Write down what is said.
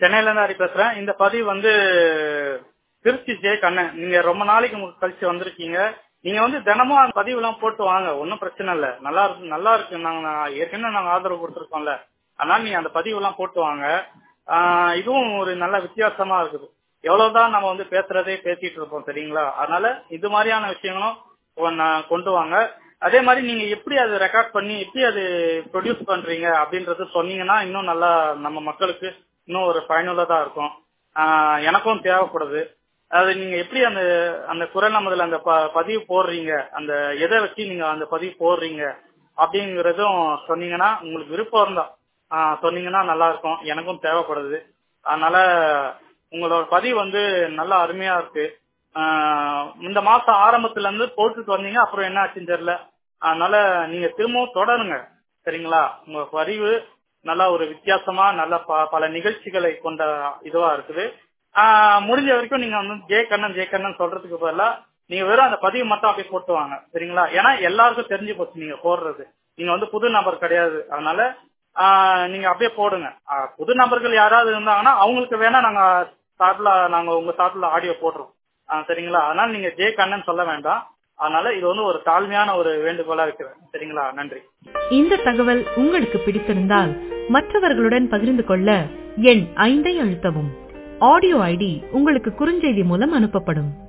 சென்னையில இருந்து ஹரி பேசுறேன் இந்த பதிவு வந்து திருச்சி ஜே கண்ணன் நீங்க ரொம்ப நாளைக்கு மு- கழிச்சு வந்திருக்கீங்க நீங்க வந்து தினமும் அந்த பதிவு எல்லாம் போட்டு வாங்க ஒன்னும் பிரச்சனை இல்ல நல்லா இருக்கு நல்லா இருக்கு நாங்க நான் ஏற்கனவே நாங்க ஆதரவு கொடுத்துருக்கோம்ல அதனால நீங்க அந்த பதிவு எல்லாம் போட்டு வாங்க ஆஹ் இதுவும் ஒரு நல்ல வித்தியாசமா இருக்குது எவ்வளவுதான் நம்ம வந்து பேசுறதே பேசிட்டு இருப்போம் சரிங்களா அதனால இது மாதிரியான விஷயங்களும் கொ- கொண்டு வாங்க அதே மாதிரி நீங்க எப்படி அது ரெக்கார்ட் பண்ணி எப்படி அது ப்ரொடியூஸ் பண்றீங்க அப்படின்றது சொன்னீங்கன்னா இன்னும் நல்லா நம்ம மக்களுக்கு இன்னும் ஒரு பயனுள்ளதா இருக்கும் ஆஹ் எனக்கும் தேவைப்படுது அது நீங்க எப்படி அந்த அந்த குரல் நமதுல அந்த ப- பதிவு போடுறீங்க அந்த எதை வச்சு நீங்க அந்த பதிவு போடுறீங்க அப்படிங்கறதும் சொன்னீங்கன்னா உங்களுக்கு விருப்பம் இருந்தா ஆஹ் சொன்னீங்கன்னா நல்லா இருக்கும் எனக்கும் தேவைப்படுது அதனால உங்களோட பதிவு வந்து நல்லா அருமையா இருக்கு ஆஹ் இந்த மாசம் ஆரம்பத்துல இருந்து போட்டுட்டு வந்தீங்க அப்புறம் என்ன ஆச்சுன்னு தெரியல அதனால நீங்க திரும்பவும் தொடருங்க சரிங்களா உங்க பதிவு நல்லா ஒரு வித்தியாசமா நல்ல ப- பல நிகழ்ச்சிகளை கொண்ட இதுவா இருக்குது ஆஹ் முடிஞ்ச வரைக்கும் நீங்க வந்து ஜே கண்ணன் ஜே கண்ணன் சொல்றதுக்கு பதிலா நீங்க வெறும் அந்த பதிவு மட்டும் அப்படியே போட்டு வாங்க சரிங்களா ஏன்னா எல்லாருக்கும் தெரிஞ்சு போச்சு நீங்க போடுறது நீங்க வந்து புது நபர் கிடையாது அதனால ஆஹ் நீங்க அப்படியே போடுங்க ஆஹ் புது நபர்கள் யாராவது இருந்தாங்கன்னா அவங்களுக்கு வேணா நாங்க சாட்ல நாங்க உங்க சாட்ல ஆடியோ போடுறோம் ஆஹ் சரிங்களா அதனால நீங்க ஜே கண்ணன் சொல்ல வேண்டாம் அதனால இது வந்து ஒரு தாழ்மையான ஒரு வேண்டுகோளா இருக்கிறேன் சரிங்களா நன்றி இந்த தகவல் உங்களுக்கு பிடித்திருந்தால் மற்றவர்களுடன் பகிர்ந்து கொள்ள எண் ஐந்தை அழுத்தவும் ஆடியோ ஐடி உங்களுக்கு குறுஞ்செய்தி மூலம் அனுப்பப்படும்